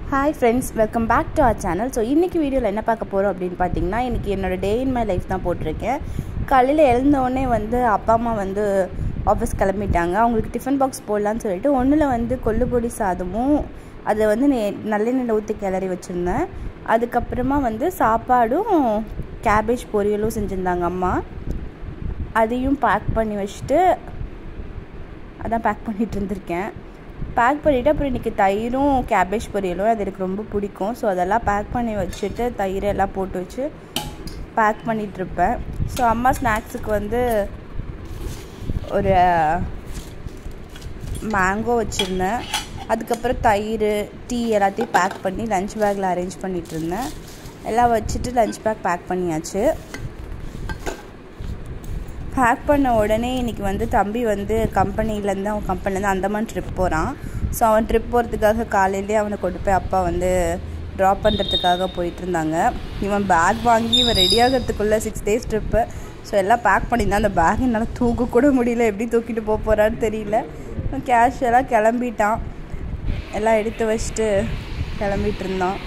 Hi friends welcome back to our channel so இன்றைக்கி வீடியோவில் என்ன பார்க்க போகிறோம் அப்படின்னு பார்த்தீங்கன்னா இன்றைக்கி என்னோடய டே இன் மை லைஃப் தான் போட்டிருக்கேன் காலையில் எழுந்தோடனே வந்து அப்பா அம்மா வந்து ஆஃபீஸ் கிளம்பிட்டாங்க அவங்களுக்கு டிஃபன் பாக்ஸ் போடலான்னு சொல்லிட்டு ஒன்றில் வந்து கொள்ளுப்பொடி சாதமும் அதை வந்து நெ நல்லெண்ணெயில் ஊற்றி கிளறி வச்சுருந்தேன் அதுக்கப்புறமா வந்து சாப்பாடும் கேபேஜ் பொரியலும் செஞ்சுருந்தாங்க அம்மா அதையும் பேக் பண்ணி வச்சுட்டு அதான் பேக் பண்ணிகிட்டு இருந்திருக்கேன் பேக் பண்ணிவிட்டு அப்புறம் இன்றைக்கி தயிரும் கேபேஜ் பொரியலும் அது எனக்கு ரொம்ப பிடிக்கும் ஸோ அதெல்லாம் பேக் பண்ணி வச்சுட்டு தயிர் எல்லாம் போட்டு வச்சு பேக் பண்ணிகிட்ருப்பேன் ஸோ அம்மா ஸ்நாக்ஸுக்கு வந்து ஒரு மேங்கோ வச்சுருந்தேன் அதுக்கப்புறம் தயிர் டீ எல்லாத்தையும் பேக் பண்ணி லஞ்ச் பேக்கில் அரேஞ்ச் பண்ணிகிட்டு இருந்தேன் எல்லாம் வச்சுட்டு லஞ்ச் பேக் பேக் பண்ணியாச்சு பேக் பண்ண உடனே இன்றைக்கி வந்து தம்பி வந்து கம்பெனிலேருந்து அவன் கம்பெனிலேருந்து அந்தமான் ட்ரிப் போகிறான் ஸோ அவன் ட்ரிப் போகிறதுக்காக காலையிலேயே அவனை கொண்டு போய் அப்பா வந்து ட்ராப் பண்ணுறதுக்காக போயிட்டு இருந்தாங்க இவன் பேக் வாங்கி இவன் ரெடி ஆகிறதுக்குள்ளே சிக்ஸ் டேஸ் ட்ரிப்பு ஸோ எல்லாம் பேக் பண்ணியிருந்தான் அந்த பேக் என்னால் தூக்க கூட முடியல எப்படி தூக்கிட்டு போக போகிறான்னு தெரியல கேஷுவலாக கிளம்பிட்டான் எல்லாம் எடுத்து வச்சுட்டு கிளம்பிட்டு இருந்தான்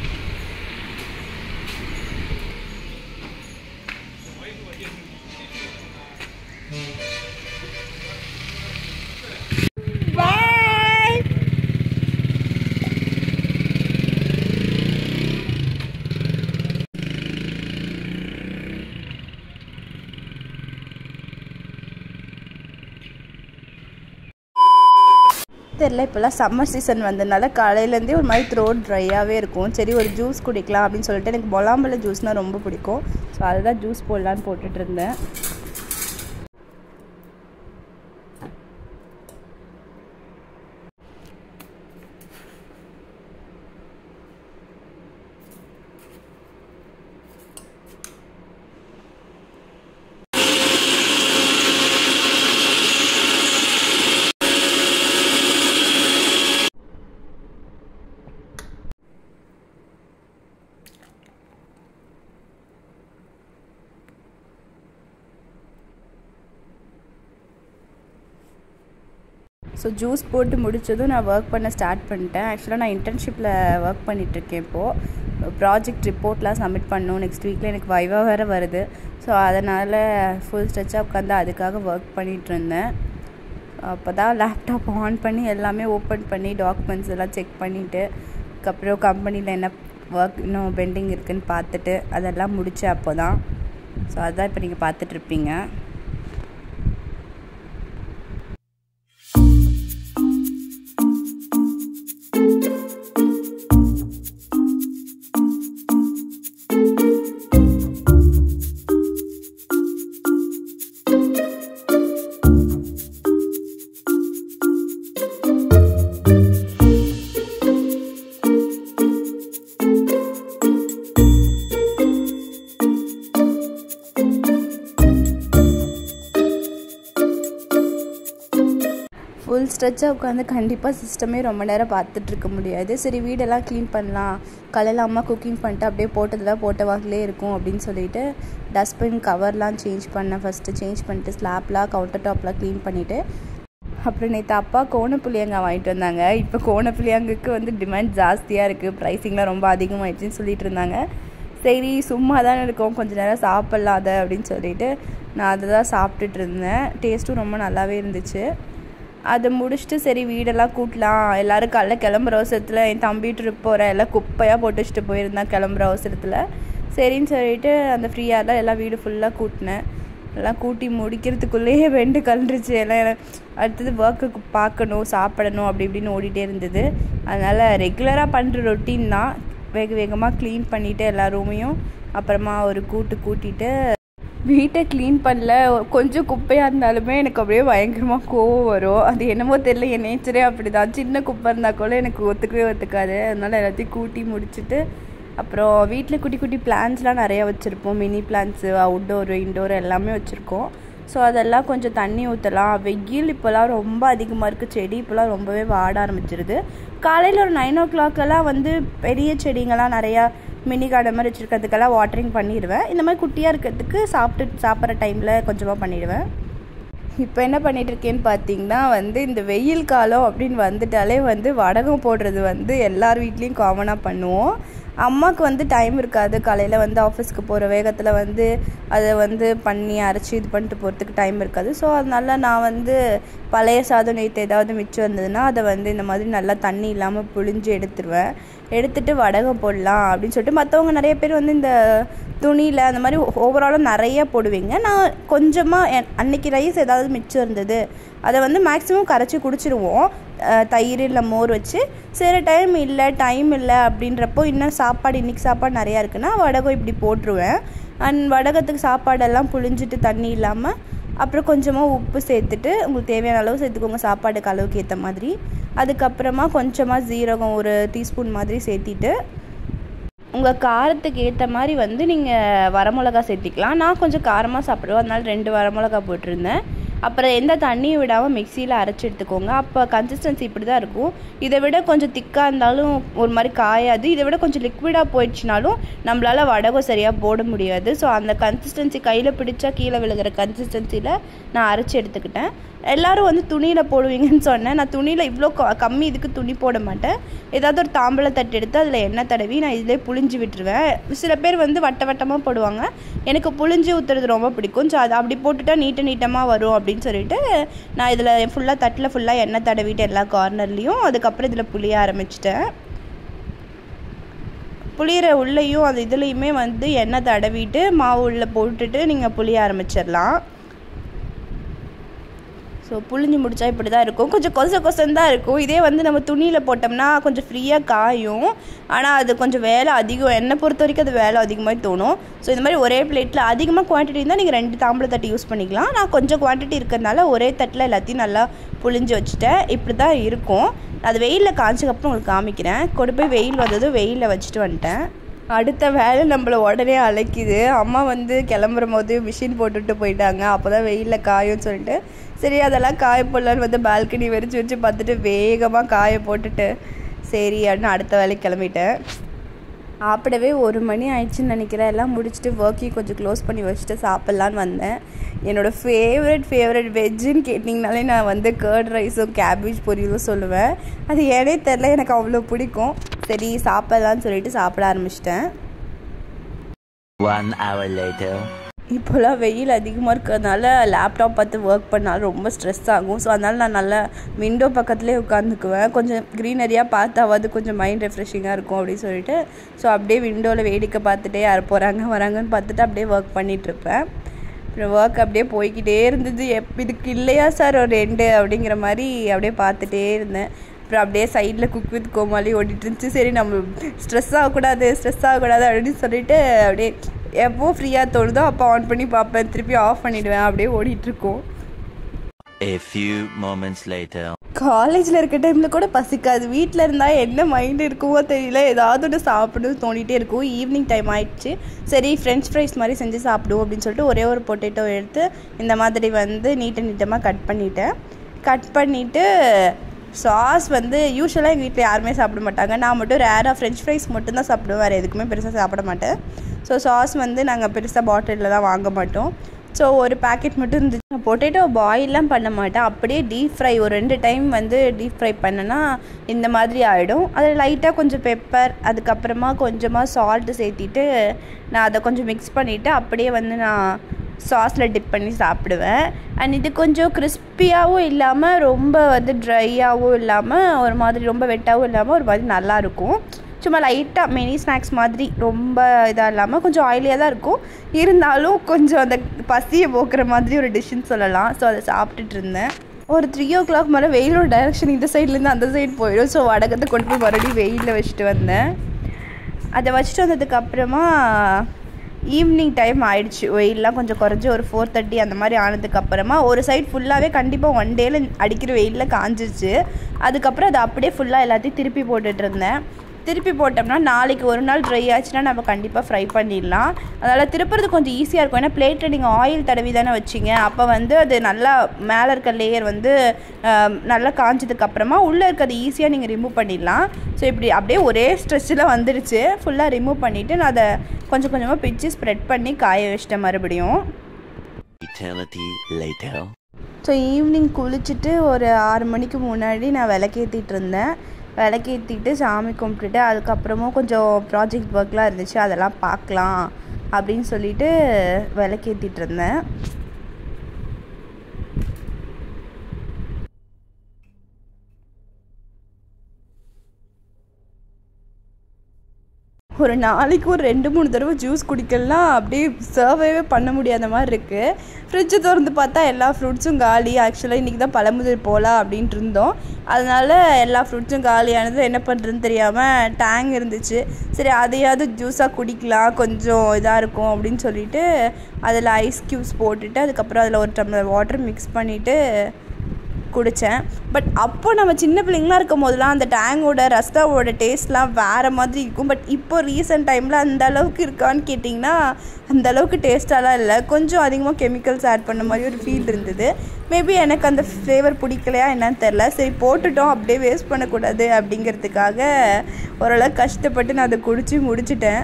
தெரில இப்போல்லாம் சம்மர் சீசன் வந்ததுனால காலையிலேருந்தே ஒரு மாதிரி த்ரோட் ட்ரையாகவே இருக்கும் சரி ஒரு ஜூஸ் குடிக்கலாம் அப்படின்னு சொல்லிட்டு எனக்கு பொலாம்பழ ஜூஸ்னால் ரொம்ப பிடிக்கும் ஸோ அதுதான் ஜூஸ் போடலான்னு போட்டுட்டு இருந்தேன் ஸோ ஜூஸ் போட்டு முடித்ததும் நான் ஒர்க் பண்ண ஸ்டார்ட் பண்ணிட்டேன் ஆக்சுவலாக நான் இன்டர்ன்ஷிப்பில் ஒர்க் பண்ணிகிட்ருக்கேன் இப்போது ப்ராஜெக்ட் ரிப்போர்ட்லாம் சப்மிட் பண்ணணும் நெக்ஸ்ட் வீக்கில் எனக்கு வைவா வேறு வருது ஸோ அதனால் ஃபுல் ஸ்ட்ரெச்சாக உட்காந்து அதுக்காக ஒர்க் பண்ணிகிட்டு இருந்தேன் அப்போ தான் லேப்டாப் ஆன் பண்ணி எல்லாமே ஓப்பன் பண்ணி டாக்குமெண்ட்ஸ் எல்லாம் செக் பண்ணிவிட்டு அதுக்கப்புறம் கம்பெனியில் என்ன ஒர்க் இன்னும் பெண்டிங் இருக்குதுன்னு பார்த்துட்டு அதெல்லாம் முடித்தேன் அப்போ தான் ஸோ அதுதான் இப்போ நீங்கள் பார்த்துட்ருப்பீங்க ஃபுல் ஸ்ட்ரெச்சாக உட்காந்து கண்டிப்பாக சிஸ்டமே ரொம்ப நேரம் பார்த்துட்ருக்க முடியாது சரி வீடெல்லாம் க்ளீன் பண்ணலாம் காலையில் அம்மா குக்கிங் பண்ணிட்டு அப்படியே போட்டதெல்லாம் போட்ட வாக்கிலே இருக்கும் அப்படின்னு சொல்லிட்டு டஸ்ட்பின் கவர்லாம் சேஞ்ச் பண்ணேன் ஃபஸ்ட்டு சேஞ்ச் பண்ணிட்டு ஸ்லாப்லாம் கவுண்டர் டாப்லாம் க்ளீன் பண்ணிவிட்டு அப்புறம் நேற்று அப்பா கோணப்புளியங்காய் வாங்கிட்டு வந்தாங்க இப்போ கோணப்புளியங்குக்கு வந்து டிமாண்ட் ஜாஸ்தியாக இருக்குது ப்ரைஸிங்லாம் ரொம்ப அதிகமாகிடுச்சின்னு சொல்லிட்டு இருந்தாங்க சரி சும்மா தானே இருக்கோம் கொஞ்சம் நேரம் சாப்பிட்லாம் அதை அப்படின்னு சொல்லிட்டு நான் அதை தான் சாப்பிட்டுட்டு இருந்தேன் டேஸ்ட்டும் ரொம்ப நல்லாவே இருந்துச்சு அதை முடிச்சுட்டு சரி வீடெல்லாம் கூட்டலாம் எல்லோரும் காலைல கிளம்புற அவசரத்தில் என் தம்பி ட்ரிப் போகிறேன் எல்லாம் குப்பையாக போட்டு வச்சுட்டு போயிருந்தான் கிளம்புற அவசரத்தில் சரின்னு சொல்லிட்டு அந்த ஃப்ரீயாக எல்லாம் வீடு ஃபுல்லாக கூட்டினேன் எல்லாம் கூட்டி முடிக்கிறதுக்குள்ளேயே வெண்டு கலண்டுருச்சு எல்லாம் அடுத்தது ஒர்க்குக்கு பார்க்கணும் சாப்பிடணும் அப்படி இப்படின்னு ஓடிட்டே இருந்தது அதனால் ரெகுலராக பண்ணுற ரொட்டீன் தான் வேக வேகமாக க்ளீன் பண்ணிவிட்டு எல்லா ரூமையும் அப்புறமா ஒரு கூட்டு கூட்டிகிட்டு வீட்டை க்ளீன் பண்ணல கொஞ்சம் குப்பையாக இருந்தாலுமே எனக்கு அப்படியே பயங்கரமாக கோவம் வரும் அது என்னமோ தெரில என் நேச்சரே அப்படி தான் சின்ன குப்பை இருந்தால் கூட எனக்கு ஒத்துக்கவே ஒத்துக்காது அதனால் எல்லாத்தையும் கூட்டி முடிச்சுட்டு அப்புறம் வீட்டில் குட்டி குட்டி பிளான்ஸ்லாம் நிறையா வச்சுருப்போம் மினி பிளான்ஸு அவுட்டோரு இன்டோர் எல்லாமே வச்சுருக்கோம் ஸோ அதெல்லாம் கொஞ்சம் தண்ணி ஊற்றலாம் வெயில் இப்போலாம் ரொம்ப அதிகமாக இருக்குது செடி இப்போலாம் ரொம்பவே வாட ஆரம்பிச்சிருது காலையில் ஒரு நைன் ஓ கிளாக்கெல்லாம் வந்து பெரிய செடிங்கெல்லாம் நிறையா மினி கார்டன் மாதிரி வச்சுருக்கிறதுக்கெல்லாம் வாட்டரிங் பண்ணிடுவேன் இந்த மாதிரி குட்டியாக இருக்கிறதுக்கு சாப்பிட்டு சாப்பிட்ற டைமில் கொஞ்சமாக பண்ணிவிடுவேன் இப்போ என்ன பண்ணிட்டு இருக்கேன்னு பார்த்தீங்கன்னா வந்து இந்த வெயில் காலம் அப்படின்னு வந்துட்டாலே வந்து வடகம் போடுறது வந்து எல்லார் வீட்லேயும் காமனாக பண்ணுவோம் அம்மாவுக்கு வந்து டைம் இருக்காது காலையில் வந்து ஆஃபீஸ்க்கு போகிற வேகத்தில் வந்து அதை வந்து பண்ணி அரைச்சி இது பண்ணிட்டு போகிறதுக்கு டைம் இருக்காது ஸோ அதனால நான் வந்து பழைய சாதம் நேற்று ஏதாவது மிச்சம் இருந்ததுன்னா அதை வந்து இந்த மாதிரி நல்லா தண்ணி இல்லாமல் புழிஞ்சு எடுத்துருவேன் எடுத்துட்டு வடகம் போடலாம் அப்படின்னு சொல்லிட்டு மற்றவங்க நிறைய பேர் வந்து இந்த துணியில் அந்த மாதிரி ஓவராலாக நிறைய போடுவீங்க நான் கொஞ்சமாக அன்னைக்கு ரைஸ் ஏதாவது மிச்சம் இருந்தது அதை வந்து மேக்ஸிமம் கரைச்சி குடிச்சிருவோம் அஹ் தயிர் இல்லை மோர் வச்சு சரி டைம் இல்லை டைம் இல்லை அப்படின்றப்போ இன்னும் சாப்பாடு இன்றைக்கி சாப்பாடு நிறையா இருக்குன்னா வடகம் இப்படி போட்டுருவேன் அண்ட் வடகத்துக்கு சாப்பாடெல்லாம் புழிஞ்சிட்டு தண்ணி இல்லாமல் அப்புறம் கொஞ்சமாக உப்பு சேர்த்துட்டு உங்களுக்கு தேவையான அளவு சேர்த்துக்கோங்க சாப்பாடுக்கு அளவுக்கு ஏற்ற மாதிரி அதுக்கப்புறமா கொஞ்சமாக ஜீரகம் ஒரு டீஸ்பூன் மாதிரி சேர்த்திட்டு உங்கள் காரத்துக்கு ஏற்ற மாதிரி வந்து நீங்கள் வரமிளகா சேர்த்திக்கலாம் நான் கொஞ்சம் காரமாக சாப்பிடுவேன் அதனால ரெண்டு வரமிளகா போட்டிருந்தேன் அப்புறம் எந்த தண்ணியும் விடாமல் மிக்சியில் அரைச்சி எடுத்துக்கோங்க அப்போ கன்சிஸ்டன்சி இப்படி தான் இருக்கும் இதை விட கொஞ்சம் திக்காக இருந்தாலும் ஒரு மாதிரி காயாது இதை விட கொஞ்சம் லிக்விடாக போயிடுச்சுனாலும் நம்மளால் வடகம் சரியாக போட முடியாது ஸோ அந்த கன்சிஸ்டன்சி கையில் பிடிச்சா கீழே விழுகிற கன்சிஸ்டன்சியில் நான் அரைச்சி எடுத்துக்கிட்டேன் எல்லாரும் வந்து துணியில் போடுவீங்கன்னு சொன்னேன் நான் துணியில் இவ்வளோ க- கம்மி இதுக்கு துணி போட மாட்டேன் ஏதாவது ஒரு தாம்பழ தட்டு எடுத்து அதில் எண்ணெய் தடவி நான் இதிலே புழிஞ்சு விட்டுருவேன் சில பேர் வந்து வட்ட வட்டமாக போடுவாங்க எனக்கு புழிஞ்சு ஊற்றுறது ரொம்ப பிடிக்கும் ஸோ அது அப்படி போட்டுட்டா நீட்ட நீட்டமாக வரும் அப்படின்னு சொல்லிட்டு நான் இதில் ஃபுல்லாக தட்டில் ஃபுல்லாக எண்ணெய் தடவிட்டு எல்லா கார்னர்லேயும் அதுக்கப்புறம் இதில் புளிய ஆரம்பிச்சிட்டேன் புளியிற உள்ளேயும் அது இதுலேயுமே வந்து எண்ணெய் தடவிட்டு மாவு உள்ள போட்டுட்டு நீங்கள் புளிய ஆரம்பிச்சிடலாம் ஸோ புழிஞ்சு முடிச்சா இப்படி தான் இருக்கும் கொஞ்சம் கொச கொசன்னு தான் இருக்கும் இதே வந்து நம்ம துணியில் போட்டோம்னா கொஞ்சம் ஃப்ரீயாக காயும் ஆனால் அது கொஞ்சம் வேலை அதிகம் என்னை பொறுத்த வரைக்கும் அது வேலை அதிகமாக தோணும் ஸோ இந்த மாதிரி ஒரே பிளேட்டில் அதிகமாக குவான்டிட்டி இருந்தால் நீங்கள் ரெண்டு தாம்பளை தட்டு யூஸ் பண்ணிக்கலாம் நான் கொஞ்சம் குவான்டிட்டி இருக்கிறதுனால ஒரே தட்டில் எல்லாத்தையும் நல்லா புழிஞ்சு வச்சுட்டேன் இப்படி தான் இருக்கும் அது வெயிலில் காய்ச்சக்கப்புறம் உங்களுக்கு காமிக்கிறேன் கொண்டு போய் வெயில் வந்ததும் வெயிலில் வச்சுட்டு வந்துட்டேன் அடுத்த வேலை நம்மளை உடனே அழைக்குது அம்மா வந்து கிளம்புற போது மிஷின் போட்டுட்டு போயிட்டாங்க அப்போ தான் வெயிலில் காயும்னு சொல்லிட்டு சரி அதெல்லாம் காய போடலான்னு வந்து பால்கனி வெறிச்சு வெறிச்சு பார்த்துட்டு வேகமாக காய போட்டுட்டு சரி அப்படின்னு அடுத்த வேலைக்கு கிளம்பிட்டேன் சாப்பிடவே ஒரு மணி ஆயிடுச்சுன்னு நினைக்கிறேன் எல்லாம் முடிச்சுட்டு ஒர்க்கையும் கொஞ்சம் க்ளோஸ் பண்ணி வச்சுட்டு சாப்பிட்லான்னு வந்தேன் என்னோடய ஃபேவரட் ஃபேவரட் வெஜ்ஜுன்னு கேட்டிங்கனாலே நான் வந்து கர்ட் ரைஸும் கேபேஜ் பொரியலும் சொல்லுவேன் அது ஏனே தெரில எனக்கு அவ்வளோ பிடிக்கும் சரி சாப்பிட்லான்னு சொல்லிட்டு சாப்பிட ஆரம்பிச்சிட்டேன் One hour later. இப்போல்லாம் வெயில் அதிகமாக இருக்கிறதுனால லேப்டாப் பார்த்து ஒர்க் பண்ணாலும் ரொம்ப ஸ்ட்ரெஸ் ஆகும் ஸோ அதனால் நான் நல்லா விண்டோ பக்கத்துலேயே உட்காந்துக்குவேன் கொஞ்சம் க்ரீனரியாக பார்த்தாவது கொஞ்சம் மைண்ட் ரெஃப்ரெஷிங்காக இருக்கும் அப்படின்னு சொல்லிட்டு ஸோ அப்படியே விண்டோவில் வேடிக்கை பார்த்துட்டே யார் போகிறாங்க வராங்கன்னு பார்த்துட்டு அப்படியே ஒர்க் பண்ணிகிட்ருப்பேன் அப்புறம் ஒர்க் அப்படியே போய்க்கிட்டே இருந்தது எப் இதுக்கு இல்லையா சார் ஒரு ரெண்டு அப்படிங்கிற மாதிரி அப்படியே பார்த்துட்டே இருந்தேன் அப்புறம் அப்படியே சைடில் குக் வித் கோமாளி ஓடிட்டு இருந்துச்சு சரி நம்ம ஸ்ட்ரெஸ் ஆகக்கூடாது ஸ்ட்ரெஸ் ஆகக்கூடாது அப்படின்னு சொல்லிட்டு அப்படியே எப்போ ஃப்ரீயாக தோணுதோ அப்போ ஆன் பண்ணி பார்ப்பேன் திருப்பி ஆஃப் பண்ணிவிடுவேன் அப்படியே ஓடிட்டுருக்கோம் A few moments later. காலேஜில் இருக்க டைமில் கூட பசிக்காது வீட்டில் இருந்தால் என்ன மைண்ட் இருக்குமோ தெரியல ஏதாவது ஒன்று சாப்பிடணும் தோணிகிட்டே இருக்கும் ஈவினிங் டைம் ஆயிடுச்சு சரி ஃப்ரெஞ்ச் ஃப்ரைஸ் மாதிரி செஞ்சு சாப்பிடுவோம் அப்படின்னு சொல்லிட்டு ஒரே ஒரு பொட்டேட்டோ எடுத்து இந்த மாதிரி வந்து நீட்ட நீட்டமாக கட் பண்ணிட்டேன் கட் பண்ணிவிட்டு சாஸ் வந்து யூஸ்வலாக எங்கள் வீட்டில் யாருமே சாப்பிட மாட்டாங்க நான் மட்டும் ரேராக ஃப்ரெஞ்ச் ஃப்ரைஸ் மட்டும்தான் சாப்பிடுவேன் வேறு எதுக்குமே பெருசாக சாப்பிட மாட்டேன் ஸோ சாஸ் வந்து நாங்கள் பெருசாக பாட்டிலில் தான் வாங்க மாட்டோம் ஸோ ஒரு பேக்கெட் மட்டும் இருந்துச்சு பொட்டேட்டோ பாயிலாம் பண்ண மாட்டேன் அப்படியே டீப் ஃப்ரை ஒரு ரெண்டு டைம் வந்து டீப் ஃப்ரை பண்ணேன்னா இந்த மாதிரி ஆகிடும் அதில் லைட்டாக கொஞ்சம் பெப்பர் அதுக்கப்புறமா கொஞ்சமாக சால்ட்டு சேர்த்திட்டு நான் அதை கொஞ்சம் மிக்ஸ் பண்ணிவிட்டு அப்படியே வந்து நான் சாஸில் டிப் பண்ணி சாப்பிடுவேன் அண்ட் இது கொஞ்சம் கிறிஸ்பியாகவும் இல்லாமல் ரொம்ப வந்து ட்ரையாகவும் இல்லாமல் ஒரு மாதிரி ரொம்ப வெட்டாகவும் இல்லாமல் ஒரு மாதிரி நல்லாயிருக்கும் சும்மா லைட்டாக மினி ஸ்நாக்ஸ் மாதிரி ரொம்ப இதாக இல்லாமல் கொஞ்சம் ஆயிலியாக தான் இருக்கும் இருந்தாலும் கொஞ்சம் அந்த பசியை போக்குற மாதிரி ஒரு டிஷ்ஷுன்னு சொல்லலாம் ஸோ அதை சாப்பிட்டுட்டு இருந்தேன் ஒரு த்ரீ ஓ கிளாக் மேலே வெயிலோட டைரக்ஷன் இந்த சைட்லேருந்து அந்த சைடு போயிடும் ஸோ வடகத்தை கொண்டு போய் மறுபடியும் வெயிலில் வச்சுட்டு வந்தேன் அதை வச்சுட்டு வந்ததுக்கப்புறமா ஈவினிங் டைம் ஆயிடுச்சு வெயிலெலாம் கொஞ்சம் குறைஞ்சி ஒரு ஃபோர் தேர்ட்டி அந்த மாதிரி ஆனதுக்கப்புறமா ஒரு சைட் ஃபுல்லாகவே கண்டிப்பாக ஒன் டேயில் அடிக்கிற வெயிலில் காஞ்சிருச்சு அதுக்கப்புறம் அதை அப்படியே ஃபுல்லாக எல்லாத்தையும் திருப்பி போட்டுட்டு இருந்தேன் திருப்பி போட்டோம்னா நாளைக்கு ஒரு நாள் ட்ரை ஆச்சுன்னா நம்ம கண்டிப்பாக ஃப்ரை பண்ணிடலாம் அதனால் திருப்புறது கொஞ்சம் ஈஸியாக இருக்கும் ஏன்னா பிளேட்டில் நீங்கள் ஆயில் தடவி தானே வச்சிங்க அப்போ வந்து அது நல்லா மேலே இருக்க லேயர் வந்து ஆம், நல்லா காஞ்சதுக்கு அப்புறமா உள்ளே இருக்கிறது ஈஸியாக நீங்கள் ரிமூவ் பண்ணிடலாம் ஸோ இப்படி அப்படியே ஒரே ஸ்ட்ரெச்சில் வந்துடுச்சு ஃபுல்லாக ரிமூவ் பண்ணிவிட்டு நான் அதை கொஞ்சம் கொஞ்சமாக பிச்சு ஸ்ப்ரெட் பண்ணி காய வச்சிட்டேன் மறுபடியும் Eternity later. ஸோ ஈவினிங் குளிச்சுட்டு ஒரு ஆறு மணிக்கு முன்னாடி நான் விளக்கேற்றிட்டு இருந்தேன் விளக்கேற்றிட்டு சாமி கும்பிட்டுட்டு அதுக்கப்புறமும் கொஞ்சம் ப்ராஜெக்ட் ஒர்க்லாம் இருந்துச்சு அதெல்லாம் பார்க்கலாம் அப்படின்னு சொல்லிட்டு விளக்கேற்றிட்டு இருந்தேன் ஒரு நாளைக்கு ஒரு ரெண்டு மூணு தடவை ஜூஸ் குடிக்கலாம் அப்படியே சர்வைவே பண்ண முடியாத மாதிரி இருக்குது ஃப்ரிட்ஜை திறந்து பார்த்தா எல்லா ஃப்ரூட்ஸும் காலி ஆக்சுவலாக இன்றைக்கி தான் பழமுதிர் போகலாம் அப்படின்ட்டு இருந்தோம் அதனால் எல்லா ஃப்ரூட்ஸும் காலியானது என்ன பண்ணுறதுன்னு தெரியாமல் டேங் இருந்துச்சு சரி அதையாவது ஜூஸாக குடிக்கலாம் கொஞ்சம் இதாக இருக்கும் அப்படின்னு சொல்லிட்டு அதில் ஐஸ் க்யூப்ஸ் போட்டுட்டு அதுக்கப்புறம் அதில் ஒரு டம்ளர் வாட்டர் மிக்ஸ் பண்ணிவிட்டு குடித்தேன் பட் அப்போ நம்ம சின்ன பிள்ளைங்களாம் இருக்கும் போதெல்லாம் அந்த டேங்கோட ரஸ்தாவோட டேஸ்ட்லாம் வேறு மாதிரி இருக்கும் பட் இப்போ ரீசெண்ட் டைமில் அந்த அளவுக்கு இருக்கான்னு கேட்டிங்கன்னா அந்த அளவுக்கு டேஸ்ட்டாலாம் இல்லை கொஞ்சம் அதிகமாக கெமிக்கல்ஸ் ஆட் பண்ண மாதிரி ஒரு ஃபீல் இருந்தது மேபி எனக்கு அந்த ஃப்ளேவர் பிடிக்கலையா என்னன்னு தெரில சரி போட்டுட்டோம் அப்படியே வேஸ்ட் பண்ணக்கூடாது அப்படிங்கிறதுக்காக ஓரளவு கஷ்டப்பட்டு நான் அதை குடித்து முடிச்சிட்டேன்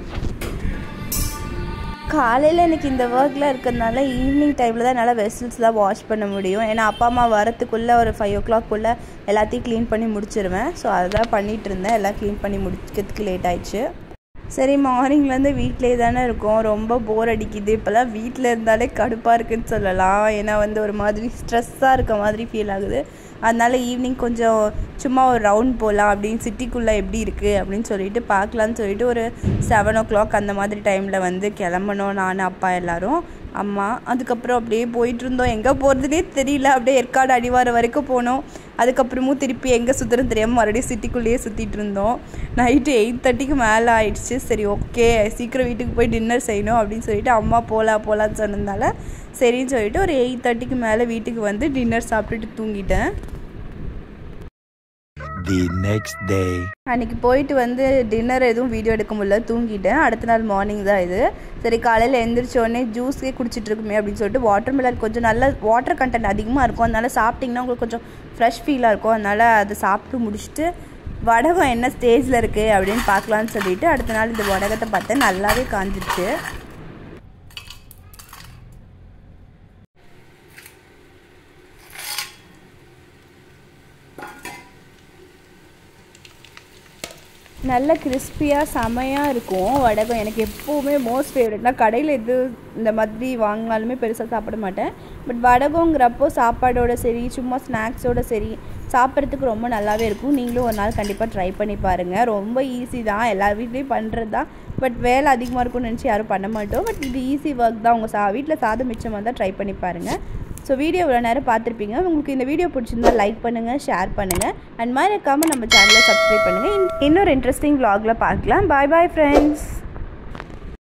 காலையில் எனக்கு இந்த ஒர்க்கில் இருக்கிறதுனால ஈவினிங் டைமில் தான் என்னால் வெசல்ஸ்லாம் வாஷ் பண்ண முடியும் ஏன்னா அப்பா அம்மா வரத்துக்குள்ளே ஒரு ஃபைவ் ஓ கிளாக்குள்ளே எல்லாத்தையும் க்ளீன் பண்ணி முடிச்சிருவேன் ஸோ அதுதான் பண்ணிகிட்டு இருந்தேன் எல்லாம் க்ளீன் பண்ணி முடிக்கிறதுக்கு லேட் ஆயிடுச்சு சரி மார்னிங்லேருந்து வீட்டிலே தானே இருக்கோம் ரொம்ப போர் அடிக்குது இப்போல்லாம் வீட்டில் இருந்தாலே கடுப்பாக இருக்குன்னு சொல்லலாம் ஏன்னா வந்து ஒரு மாதிரி ஸ்ட்ரெஸ்ஸாக இருக்க மாதிரி ஃபீல் ஆகுது அதனால் ஈவினிங் கொஞ்சம் சும்மா ஒரு ரவுண்ட் போகலாம் அப்படின்னு சிட்டிக்குள்ளே எப்படி இருக்குது அப்படின்னு சொல்லிட்டு பார்க்கலான்னு சொல்லிட்டு ஒரு செவன் ஓ கிளாக் அந்த மாதிரி டைமில் வந்து கிளம்பணும் நான் அப்பா எல்லோரும் அம்மா அதுக்கப்புறம் அப்படியே போயிட்டு இருந்தோம் எங்கே போகிறதுனே தெரியல அப்படியே ஏற்காடு அடிவாரம் வரைக்கும் போனோம் அதுக்கப்புறமும் திருப்பி எங்கே சுற்றுறதுன்னு தெரியாமல் மறுபடியும் சிட்டிக்குள்ளேயே சுற்றிட்டு இருந்தோம் நைட்டு எயிட் தேர்ட்டிக்கு மேலே ஆயிடுச்சு சரி ஓகே சீக்கிரம் வீட்டுக்கு போய் டின்னர் செய்யணும் அப்படின்னு சொல்லிட்டு அம்மா போகலாம் போகலான்னு சொன்னதால சரின்னு சொல்லிட்டு ஒரு எயிட் தேர்ட்டிக்கு மேலே வீட்டுக்கு வந்து டின்னர் சாப்பிட்டுட்டு தூங்கிட்டேன் The next day. அன்றைக்கி போயிட்டு வந்து டின்னர் எதுவும் வீடியோ எடுக்க முடியல தூங்கிட்டேன் அடுத்த நாள் மார்னிங் தான் இது சரி காலையில் எந்திரிச்சோடனே ஜூஸே குடிச்சிட்டு இருக்குமே அப்படின்னு சொல்லிட்டு வாட்டர் மிலன் கொஞ்சம் நல்ல வாட்டர் கண்டென்ட் அதிகமாக இருக்கும் அதனால் சாப்பிட்டிங்கன்னா உங்களுக்கு கொஞ்சம் ஃப்ரெஷ் ஃபீலாக இருக்கும் அதனால் அதை சாப்பிட்டு முடிச்சுட்டு வடகம் என்ன ஸ்டேஜில் இருக்குது அப்படின்னு பார்க்கலான்னு சொல்லிட்டு அடுத்த நாள் இந்த வடகத்தை பார்த்தேன் நல்லாவே காஞ்சிருச்சு நல்ல கிறிஸ்பியாக செமையாக இருக்கும் வடகம் எனக்கு எப்போவுமே மோஸ்ட் ஃபேவரட்னா கடையில் எது இந்த மாதிரி வாங்கினாலுமே பெருசாக சாப்பிட மாட்டேன் பட் வடகங்கிறப்போ சாப்பாடோட சரி சும்மா ஸ்நாக்ஸோட சரி சாப்பிட்றதுக்கு ரொம்ப நல்லாவே இருக்கும் நீங்களும் ஒரு நாள் கண்டிப்பாக ட்ரை பண்ணி பாருங்கள் ரொம்ப ஈஸி தான் எல்லா வீட்லேயும் பண்ணுறது தான் பட் வேலை அதிகமாக இருக்கும்னு நினச்சி யாரும் பண்ண மாட்டோம் பட் இது ஈஸி ஒர்க் தான் உங்கள் சா வீட்டில் சாதம் மிச்சமாக தான் ட்ரை பண்ணி பாருங்கள் ஸோ வீடியோ இவ்வளோ நேரம் பார்த்துருப்பீங்க உங்களுக்கு இந்த வீடியோ பிடிச்சிருந்தா லைக் பண்ணுங்கள் ஷேர் பண்ணுங்கள் அண்ட் மாதிரி இருக்காமல் நம்ம சேனலை சப்ஸ்கிரைப் பண்ணுங்கள் இன்னொரு இன்ட்ரெஸ்டிங் vlogல பார்க்கலாம் பாய் பாய் ஃப்ரெண்ட்ஸ்